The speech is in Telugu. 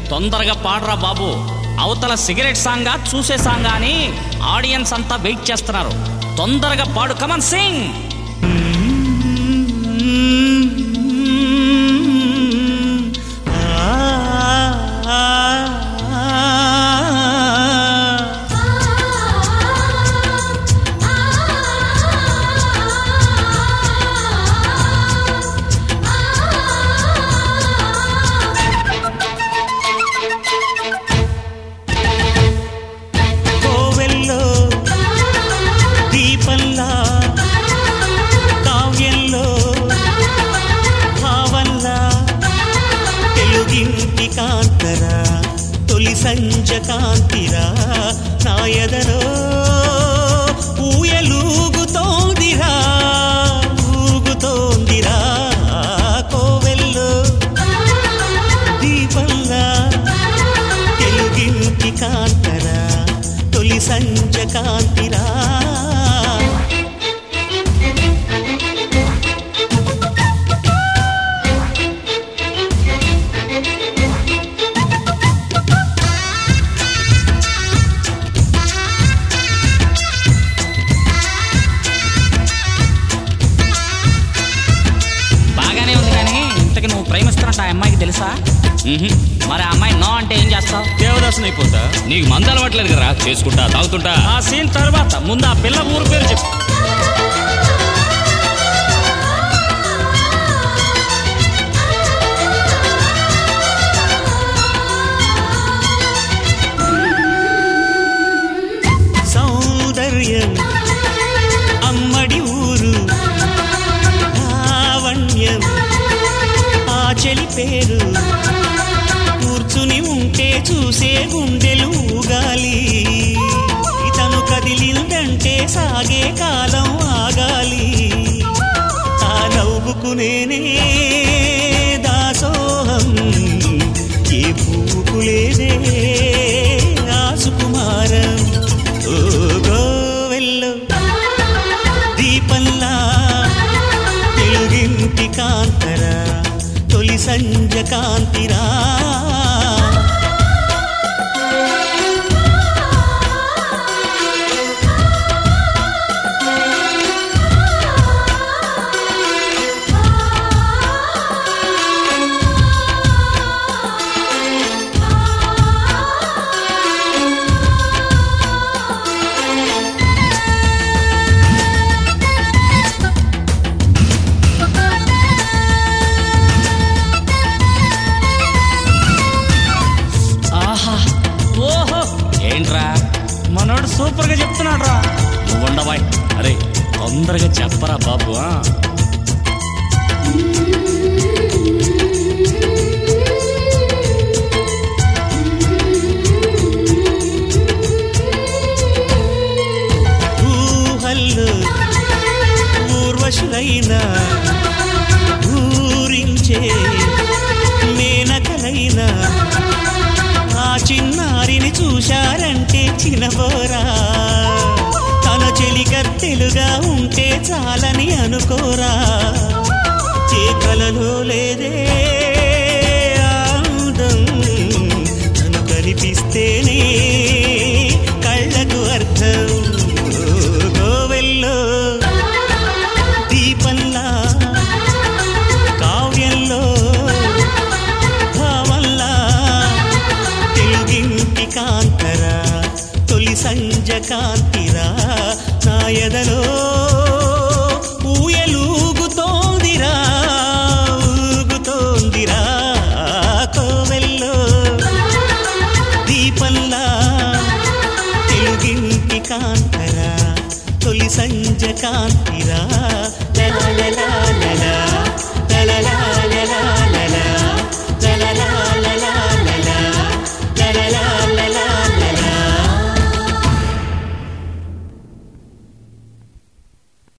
తొందరగా పాడరా బాబు అవతల సిగరెట్ సాంగా చూసే సాంగా అని ఆడియన్స్ అంతా వెయిట్ చేస్తున్నారు తొందరగా పాడు కమన్ సింగ్ కోవెల్లో దీపంలా కావ్యంలో భావంలా తెలుగింటి కాంతరా తొలి సంజ కాంతిరా నా ఎదరో ఊయలూగుతోందిరా ఊగుతోందిరా కోవెల్లో దీపంలా తెలుగింటి కాంతరా తొలి సంజ కాంతిరా బాగానే ఉంది కానీ ఇంతకి నువ్వు ప్రేమిస్తున్నట్టు ఆ అమ్మాయికి తెలుసా మ్హూ. మరి ఆ అమ్మాయి నో అంటే ఏం చేస్తావు దేవదాసుని అయిపోతా నీకు మంద అలవాట్లేదు కదా చేసుకుంటా తాగుతుంటా ఆ సీన్ తర్వాత ముందు ఆ పిల్ల ఊరు పేరు చెప్పు సౌందర్యం అమ్మడి ఊరు లావణ్యం ఆ చెలి పేరు కూర్చుని ఉంటే చూసే గుండెలు ఊగాలి ఇతను కదిలిందంటే సాగే కాలం ఆగాలి ఆ నవ్వుకునేనే దాసోహం ఏ పువ్వుకు లేదే ఆ సుకుమారం ఓ గోవెల్లో దీపంలా తెలుగింటి కాంతరా తొలి సంజ కాంతిరా ఆహా ఓహో ఏంట్రా మనోడు సూపర్ గా చెప్తున్నాడు రా నువ్వు ఉండవాయ్ అరే తొందరగా చెప్పరా బాబు ఆ? ఊహల్లో ఊర్వశులైన ఊరించే మేనకలైన ఆ చిన్నారిని చూశారంటే చినబోరా తన చెలికత్తెలుగా ఉంటే చాలని అనుకోరా చేకలలో లేదే ఆనందం తను కనిపిస్తేనే కళ్ళకు అర్థం ఓ గోవెల్లో దీపంలా కావ్యంలో భావంలా తెలుగింటి కాంతరా తొలి సంజ కాంతిరా నా ఎదలో ఊయలూగుతోందిరా ఊగుతోందిరా కోవెల్లో దీపంలా తెలుగింటి కాంతరా తొలి సంజ కాంతిరా లా లా లా లా